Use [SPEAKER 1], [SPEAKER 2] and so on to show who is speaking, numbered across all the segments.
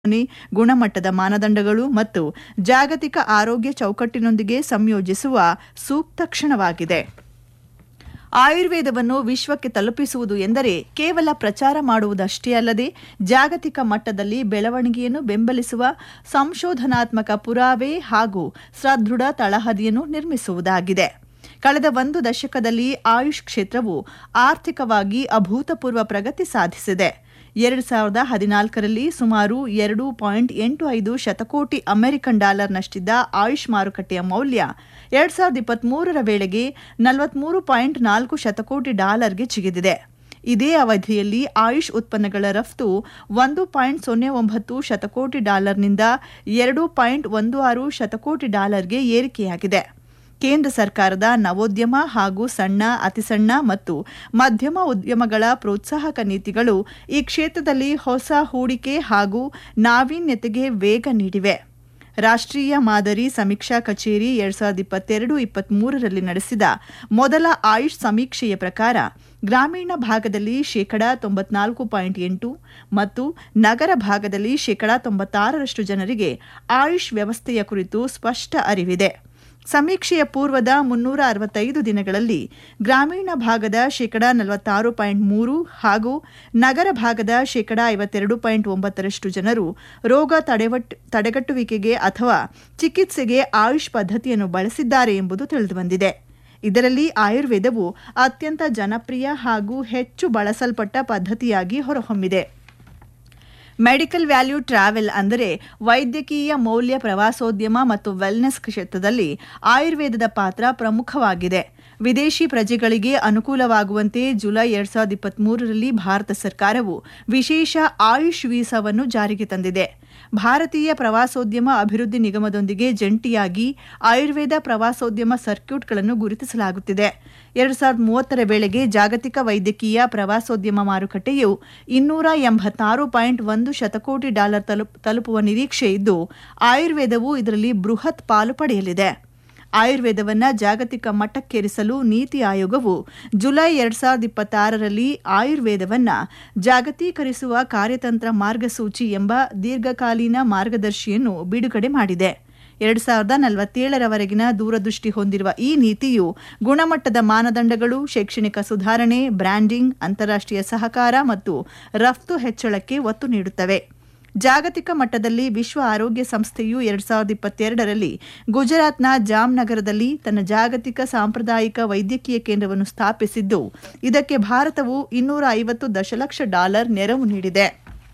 [SPEAKER 1] ಗುಣಮಟ್ಟದ ಮಾನದಂಡಗಳು ಮತ್ತು ಜಾಗತಿಕ ಆರೋಗ್ಯ ಚೌಕಟ್ಟಿನೊಂದಿಗೆ ಸಂಯೋಜಿಸುವ ಸೂಕ್ತ ಕ್ಷಣವಾಗಿದೆ ಆಯುರ್ವೇದವನ್ನು ವಿಶ್ವಕ್ಕೆ ತಲುಪಿಸುವುದು ಎಂದರೆ ಕೇವಲ ಪ್ರಚಾರ ಮಾಡುವುದಷ್ಟೇ ಅಲ್ಲದೆ ಜಾಗತಿಕ ಮಟ್ಟದಲ್ಲಿ ಬೆಳವಣಿಗೆಯನ್ನು ಬೆಂಬಲಿಸುವ ಸಂಶೋಧನಾತ್ಮಕ ಪುರಾವೆ ಹಾಗೂ ಸದೃಢ ತಳಹದಿಯನ್ನು ನಿರ್ಮಿಸುವುದಾಗಿದೆ ಕಳೆದ ಒಂದು ದಶಕದಲ್ಲಿ ಆಯುಷ್ ಕ್ಷೇತ್ರವು ಆರ್ಥಿಕವಾಗಿ ಅಭೂತಪೂರ್ವ ಪ್ರಗತಿ ಸಾಧಿಸಿದೆ ಎರಡು ಸಾವಿರದ ಹದಿನಾಲ್ಕರಲ್ಲಿ ಸುಮಾರು ಎರಡು ಪಾಯಿಂಟ್ ಎಂಟು ಐದು ಶತಕೋಟಿ ಅಮೆರಿಕನ್ ಡಾಲರ್ನಷ್ಟಿದ್ದ ಆಯುಷ್ ಮಾರುಕಟ್ಟೆಯ ಮೌಲ್ಯ ಎರಡು ಸಾವಿರದ ಇಪ್ಪತ್ಮೂರರ ವೇಳೆಗೆ ನಲವತ್ಮೂರು ಪಾಯಿಂಟ್ ನಾಲ್ಕು ಶತಕೋಟಿ ಡಾಲರ್ಗೆ ಜಿಗಿದಿದೆ ಇದೇ ಅವಧಿಯಲ್ಲಿ ಆಯುಷ್ ಉತ್ಪನ್ನಗಳ ರಫ್ತು ಒಂದು ಪಾಯಿಂಟ್ ಸೊನ್ನೆ ಒಂಬತ್ತು ಶತಕೋಟಿ ಡಾಲರ್ನಿಂದ ಎರಡು ಪಾಯಿಂಟ್ ಒಂದು ಆರು ಶತಕೋಟಿ ಡಾಲರ್ಗೆ ಏರಿಕೆಯಾಗಿದೆ ಕೇಂದ್ರ ಸರ್ಕಾರದ ನವೋದ್ಯಮ ಹಾಗೂ ಸಣ್ಣ ಅತಿಸಣ್ಣ ಮತ್ತು ಮಧ್ಯಮ ಉದ್ಯಮಗಳ ಪ್ರೋತ್ಸಾಹಕ ನೀತಿಗಳು ಈ ಕ್ಷೇತ್ರದಲ್ಲಿ ಹೊಸ ಹೂಡಿಕೆ ಹಾಗೂ ನಾವೀನ್ಯತೆಗೆ ವೇಗ ನೀಡಿವೆ ರಾಷ್ಟ್ರೀಯ ಮಾದರಿ ಸಮೀಕ್ಷಾ ಕಚೇರಿ ಎರಡ್ ಸಾವಿರದ ಇಪ್ಪತ್ತೆರಡು ಇಪ್ಪತ್ಮೂರರಲ್ಲಿ ನಡೆಸಿದ ಮೊದಲ ಆಯುಷ್ ಸಮೀಕ್ಷೆಯ ಪ್ರಕಾರ ಗ್ರಾಮೀಣ ಭಾಗದಲ್ಲಿ ಶೇಕಡಾ ತೊಂಬತ್ನಾಲ್ಕು ಪಾಯಿಂಟ್ ಎಂಟು ಮತ್ತು ನಗರ ಭಾಗದಲ್ಲಿ ಶೇಕಡಾ ತೊಂಬತ್ತಾರರಷ್ಟು ಜನರಿಗೆ ಆಯುಷ್ ವ್ಯವಸ್ಥೆಯ ಕುರಿತು ಸ್ಪಷ್ಟ ಅರಿವಿದೆ ಸಮೀಕ್ಷೆಯ ಪೂರ್ವದ ಮುನ್ನೂರ ಅರವತ್ತೈದು ದಿನಗಳಲ್ಲಿ ಗ್ರಾಮೀಣ ಭಾಗದ ಶೇಕಡಾ ನಲವತ್ತಾರು ಪಾಯಿಂಟ್ ಮೂರು ಹಾಗೂ ನಗರ ಭಾಗದ ಶೇಕಡಾ ಐವತ್ತೆರಡು ಪಾಯಿಂಟ್ ಒಂಬತ್ತರಷ್ಟು ಜನರು ರೋಗ ತಡೆವಟ್ ತಡೆಗಟ್ಟುವಿಕೆಗೆ ಅಥವಾ ಚಿಕಿತ್ಸೆಗೆ ಆಯುಷ್ ಪದ್ಧತಿಯನ್ನು ಬಳಸಿದ್ದಾರೆ ಎಂಬುದು ತಿಳಿದುಬಂದಿದೆ ಇದರಲ್ಲಿ ಆಯುರ್ವೇದವು ಅತ್ಯಂತ ಜನಪ್ರಿಯ ಹಾಗೂ ಹೆಚ್ಚು ಬಳಸಲ್ಪಟ್ಟ ಪದ್ಧತಿಯಾಗಿ ಹೊರಹೊಮ್ಮಿದೆ ಮೆಡಿಕಲ್ ವ್ಯಾಲ್ಯೂ ಟ್ರಾವೆಲ್ ಅಂದರೆ ವೈದ್ಯಕೀಯ ಮೌಲ್ಯ ಪ್ರವಾಸೋದ್ಯಮ ಮತ್ತು ವೆಲ್ನೆಸ್ ಕ್ಷೇತ್ರದಲ್ಲಿ ಆಯುರ್ವೇದದ ಪಾತ್ರ ಪ್ರಮುಖವಾಗಿದೆ ವಿದೇಶಿ ಪ್ರಜೆಗಳಿಗೆ ಅನುಕೂಲವಾಗುವಂತೆ ಜುಲೈ ಎರಡ್ ಸಾವಿರದ ಇಪ್ಪತ್ಮೂರರಲ್ಲಿ ಭಾರತ ಸರ್ಕಾರವು ವಿಶೇಷ ಆಯುಷ್ ವೀಸಾವನ್ನು ಜಾರಿಗೆ ತಂದಿದೆ ಭಾರತೀಯ ಪ್ರವಾಸೋದ್ಯಮ ಅಭಿವೃದ್ಧಿ ನಿಗಮದೊಂದಿಗೆ ಜಂಟಿಯಾಗಿ ಆಯುರ್ವೇದ ಪ್ರವಾಸೋದ್ಯಮ ಸರ್ಕ್ಯೂಟ್ಗಳನ್ನು ಗುರುತಿಸಲಾಗುತ್ತಿದೆ ಎರಡು ಸಾವಿರದ ಮೂವತ್ತರ ವೇಳೆಗೆ ಜಾಗತಿಕ ವೈದ್ಯಕೀಯ ಪ್ರವಾಸೋದ್ಯಮ ಮಾರುಕಟ್ಟೆಯು ಇನ್ನೂರ ಎಂಬತ್ತಾರು ಪಾಯಿಂಟ್ ಒಂದು ಶತಕೋಟಿ ಡಾಲರ್ ತಲುಪುವ ನಿರೀಕ್ಷೆ ಇದ್ದು ಆಯುರ್ವೇದವು ಇದರಲ್ಲಿ ಬೃಹತ್ ಪಾಲು ಪಡೆಯಲಿದೆ ಆಯುರ್ವೇದವನ್ನು ಜಾಗತಿಕ ಮಟ್ಟಕ್ಕೇರಿಸಲು ನೀತಿ ಆಯೋಗವು ಜುಲೈ ಎರಡ್ ಸಾವಿರದ ಇಪ್ಪತ್ತಾರರಲ್ಲಿ ಆಯುರ್ವೇದವನ್ನು ಜಾಗತೀಕರಿಸುವ ಕಾರ್ಯತಂತ್ರ ಮಾರ್ಗಸೂಚಿ ಎಂಬ ದೀರ್ಘಕಾಲೀನ ಮಾರ್ಗದರ್ಶಿಯನ್ನು ಬಿಡುಗಡೆ ಮಾಡಿದೆ ಎರಡು ಸಾವಿರದ ನಲವತ್ತೇಳರವರೆಗಿನ ದೂರದೃಷ್ಟಿ ಹೊಂದಿರುವ ಈ ನೀತಿಯು ಗುಣಮಟ್ಟದ ಮಾನದಂಡಗಳು ಶೈಕ್ಷಣಿಕ ಸುಧಾರಣೆ ಬ್ರ್ಯಾಂಡಿಂಗ್ ಅಂತಾರಾಷ್ಟ್ರೀಯ ಸಹಕಾರ ಮತ್ತು ರಫ್ತು ಹೆಚ್ಚಳಕ್ಕೆ ಒತ್ತು ನೀಡುತ್ತವೆ ಜಾಗತಿಕ ಮಟ್ಟದಲ್ಲಿ ವಿಶ್ವ ಆರೋಗ್ಯ ಸಂಸ್ಥೆಯು ಎರಡ್ ಸಾವಿರದ ಇಪ್ಪತ್ತೆರಡರಲ್ಲಿ ಗುಜರಾತ್ನ ಜಾಮ್ನಗರದಲ್ಲಿ ತನ್ನ ಜಾಗತಿಕ ಸಾಂಪ್ರದಾಯಿಕ ವೈದ್ಯಕೀಯ ಕೇಂದ್ರವನ್ನು ಸ್ಥಾಪಿಸಿದ್ದು ಇದಕ್ಕೆ ಭಾರತವು ಇನ್ನೂರ ಐವತ್ತು ದಶಲಕ್ಷ ಡಾಲರ್ ನೆರವು ನೀಡಿದೆ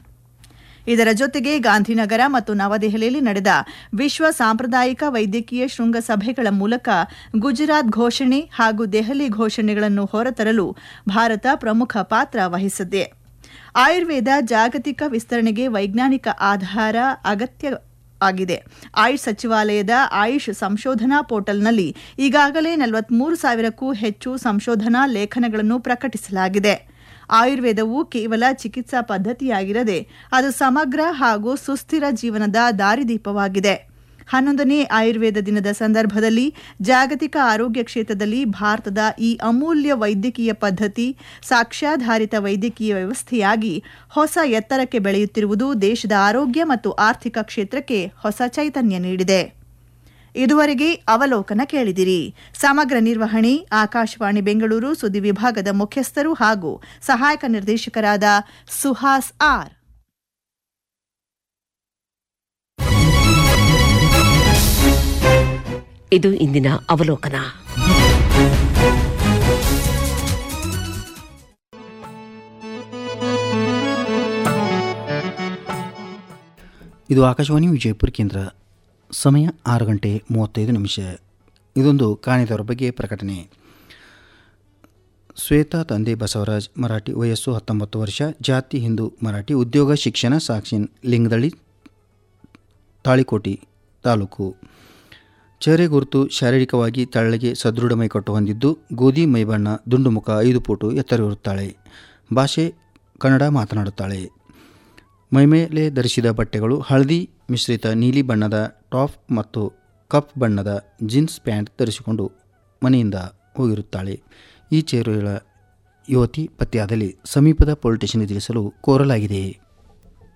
[SPEAKER 1] ಇದರ ಜೊತೆಗೆ ಗಾಂಧಿನಗರ ಮತ್ತು ನವದೆಹಲಿಯಲ್ಲಿ ನಡೆದ ವಿಶ್ವ ಸಾಂಪ್ರದಾಯಿಕ ವೈದ್ಯಕೀಯ ಶೃಂಗಸಭೆಗಳ ಮೂಲಕ ಗುಜರಾತ್ ಘೋಷಣೆ ಹಾಗೂ ದೆಹಲಿ ಘೋಷಣೆಗಳನ್ನು ಹೊರತರಲು ಭಾರತ ಪ್ರಮುಖ ಪಾತ್ರ ವಹಿಸಿದೆ ಆಯುರ್ವೇದ ಜಾಗತಿಕ ವಿಸ್ತರಣೆಗೆ ವೈಜ್ಞಾನಿಕ ಆಧಾರ ಅಗತ್ಯ ಆಗಿದೆ ಆಯುಷ್ ಸಚಿವಾಲಯದ ಆಯುಷ್ ಸಂಶೋಧನಾ ಪೋರ್ಟಲ್ನಲ್ಲಿ ಈಗಾಗಲೇ ನಲವತ್ಮೂರು ಸಾವಿರಕ್ಕೂ ಹೆಚ್ಚು ಸಂಶೋಧನಾ ಲೇಖನಗಳನ್ನು ಪ್ರಕಟಿಸಲಾಗಿದೆ ಆಯುರ್ವೇದವು ಕೇವಲ ಚಿಕಿತ್ಸಾ ಪದ್ಧತಿಯಾಗಿರದೆ ಅದು ಸಮಗ್ರ ಹಾಗೂ ಸುಸ್ಥಿರ ಜೀವನದ ದಾರಿದೀಪವಾಗಿದೆ ಹನ್ನೊಂದನೇ ಆಯುರ್ವೇದ ದಿನದ ಸಂದರ್ಭದಲ್ಲಿ ಜಾಗತಿಕ ಆರೋಗ್ಯ ಕ್ಷೇತ್ರದಲ್ಲಿ ಭಾರತದ ಈ ಅಮೂಲ್ಯ ವೈದ್ಯಕೀಯ ಪದ್ಧತಿ ಸಾಕ್ಷ್ಯಾಧಾರಿತ ವೈದ್ಯಕೀಯ ವ್ಯವಸ್ಥೆಯಾಗಿ ಹೊಸ ಎತ್ತರಕ್ಕೆ ಬೆಳೆಯುತ್ತಿರುವುದು ದೇಶದ ಆರೋಗ್ಯ ಮತ್ತು ಆರ್ಥಿಕ ಕ್ಷೇತ್ರಕ್ಕೆ ಹೊಸ ಚೈತನ್ಯ ನೀಡಿದೆ ಇದುವರೆಗೆ ಅವಲೋಕನ ಕೇಳಿದಿರಿ ಸಮಗ್ರ ನಿರ್ವಹಣೆ ಆಕಾಶವಾಣಿ ಬೆಂಗಳೂರು ಸುದ್ದಿ ವಿಭಾಗದ ಮುಖ್ಯಸ್ಥರು ಹಾಗೂ ಸಹಾಯಕ ನಿರ್ದೇಶಕರಾದ ಸುಹಾಸ್ ಆರ್
[SPEAKER 2] ಇದು ಇಂದಿನ ಅವಲೋಕನ
[SPEAKER 3] ಇದು ಆಕಾಶವಾಣಿ ವಿಜಯಪುರ ಕೇಂದ್ರ ಸಮಯ ಆರು ಗಂಟೆ ಮೂವತ್ತೈದು ನಿಮಿಷ ಇದೊಂದು ಕಾಣಿದವರ ಬಗ್ಗೆ ಪ್ರಕಟಣೆ ಶ್ವೇತಾ ತಂದೆ ಬಸವರಾಜ್ ಮರಾಠಿ ವಯಸ್ಸು ಹತ್ತೊಂಬತ್ತು ವರ್ಷ ಜಾತಿ ಹಿಂದೂ ಮರಾಠಿ ಉದ್ಯೋಗ ಶಿಕ್ಷಣ ಸಾಕ್ಷಿನ್ ಲಿಂಗದಳಿ ತಾಳಿಕೋಟಿ ತಾಲೂಕು ಚಹರೆ ಗುರುತು ಶಾರೀರಿಕವಾಗಿ ತೆಳ್ಳಗೆ ಸದೃಢ ಮೈಕಟ್ಟು ಹೊಂದಿದ್ದು ಗೋಧಿ ಮೈಬಣ್ಣ ದುಂಡು ಮುಖ ಐದು ಫೂಟು ಎತ್ತರವಿರುತ್ತಾಳೆ ಭಾಷೆ ಕನ್ನಡ ಮಾತನಾಡುತ್ತಾಳೆ ಮೈಮೇಲೆ ಧರಿಸಿದ ಬಟ್ಟೆಗಳು ಹಳದಿ ಮಿಶ್ರಿತ ನೀಲಿ ಬಣ್ಣದ ಟಾಪ್ ಮತ್ತು ಕಪ್ ಬಣ್ಣದ ಜೀನ್ಸ್ ಪ್ಯಾಂಟ್ ಧರಿಸಿಕೊಂಡು ಮನೆಯಿಂದ ಹೋಗಿರುತ್ತಾಳೆ ಈ ಚೇರುಗಳ ಯುವತಿ ಪತ್ತೆಯಾದಲ್ಲಿ ಸಮೀಪದ ಪೊಲೀಸ್ ಸ್ಟೇಷನ್ಗೆ ತಿಳಿಸಲು ಕೋರಲಾಗಿದೆ